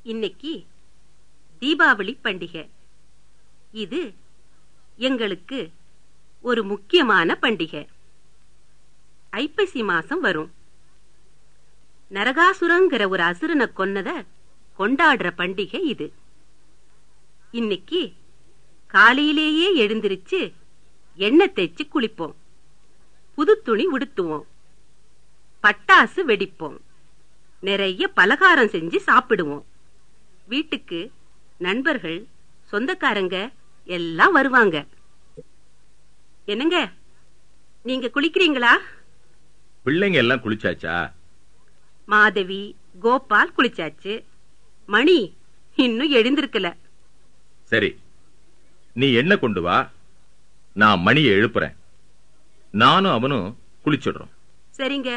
இன்னைக்கு தீபாவளி பண்டிகை இது எங்களுக்கு ஒரு முக்கியமான பண்டிகை ஐப்பசி மாசம் வரும் நரகாசுரங்கிற ஒரு அசுரனை கொன்னத கொண்டாடுற பண்டிகை இது இன்னைக்கு காலையிலேயே எழுந்திருச்சு எண்ணெய் தேய்ச்சி குளிப்போம் புது துணி உடுத்துவோம் பட்டாசு வெடிப்போம் நிறைய பலகாரம் செஞ்சு சாப்பிடுவோம் வீட்டுக்கு நண்பர்கள் சொந்தக்காரங்க எல்லாம் வருவாங்க என்னங்க நீங்க குளிக்கிறீங்களா பிள்ளைங்க எல்லாம் குளிச்சாச்சா மாதவி கோபால் குளிச்சாச்சு மணி இன்னும் எழுந்திருக்கல சரி நீ என்ன கொண்டு வா நான் மணியை எழுப்புறேன் நானும் அவனும் குளிச்சிடுறோம் சரிங்க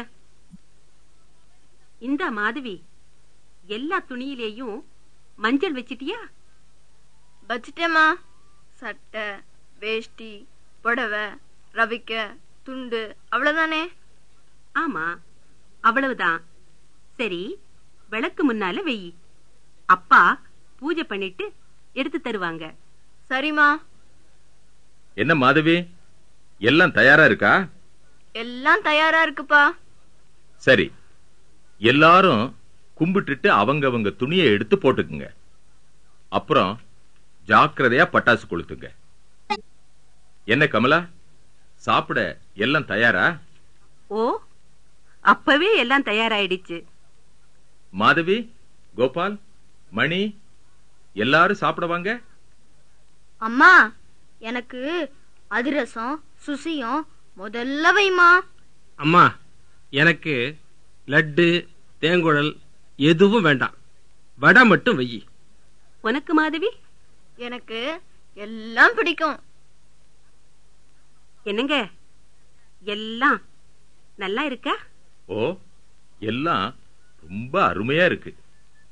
இந்த மாதவி எல்லா துணியிலேயும் மஞ்சள் வச்சிட்டியா வச்சிட்டேம்மா சட்டை வேஷ்டி புடவை ரவிக்க துண்டு அவ்வளவுதானே ஆமா அவ்வளவுதான் சரி விளக்கு முன்னால வெயி அப்பா பூஜை பண்ணிட்டு எடுத்து தருவாங்க சரிம்மா என்ன மாதவி எல்லாம் தயாரா இருக்கா எல்லாம் தயாரா இருக்குப்பா சரி எல்லாரும் கும்பிட்டுட்டு அவங்க அவங்க துணியை எடுத்து போட்டுக்குங்க அப்புறம் ஜாக்கிரதையா பட்டாசு கொளுத்துங்க என்ன கமலா சாப்பிட எல்லாம் தயாரா ஓ அப்பவே எல்லாம் தயாராயிடுச்சு மாதவி கோபால் மணி எல்லாரும் சாப்பிட வாங்க அம்மா எனக்கு அதிரசம் சுசியம் முதல்ல வைமா அம்மா எனக்கு லட்டு தேங்குழல் எதுவும் வேண்டாம் வடை மட்டும் வெயி உனக்கு மாதவி எனக்கு எல்லாம் பிடிக்கும் என்னங்க எல்லாம் நல்லா இருக்கா ஓ எல்லாம் ரொம்ப அருமையா இருக்கு